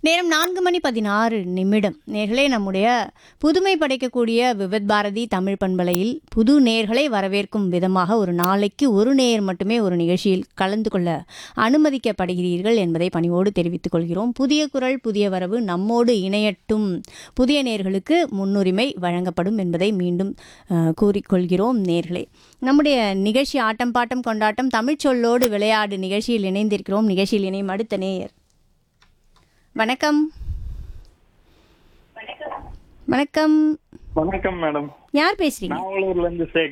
நேரம் நான்கு மணி பதினாறு நிமிடம் நேர்களே நம்முடைய புதுமை படைக்கக்கூடிய விவித் பாரதி தமிழ் பண்பலையில் புது நேர்களை வரவேற்கும் விதமாக ஒரு நாளைக்கு ஒரு நேர் மட்டுமே ஒரு நிகழ்ச்சியில் கலந்து கொள்ள அனுமதிக்கப்படுகிறீர்கள் என்பதை பணிவோடு தெரிவித்துக் கொள்கிறோம் புதிய குரல் புதிய வரவு நம்மோடு இணையட்டும் புதிய நேர்களுக்கு முன்னுரிமை வழங்கப்படும் என்பதை மீண்டும் அஹ், கூறிக்கொள்கிறோம் நேர்களே நம்முடைய நிகழ்ச்சி ஆட்டம் பாட்டம் கொண்டாட்டம் தமிழ் சொல்லோடு விளையாடு நிகழ்ச்சியில் இணைந்திருக்கிறோம் நிகழ்ச்சியில் இணையும் அடுத்த நேயர் வணக்கம் வணக்கம் வணக்கம் மேடம் யார் பேசுறீங்க நாவலூர்ல இருந்து சேக்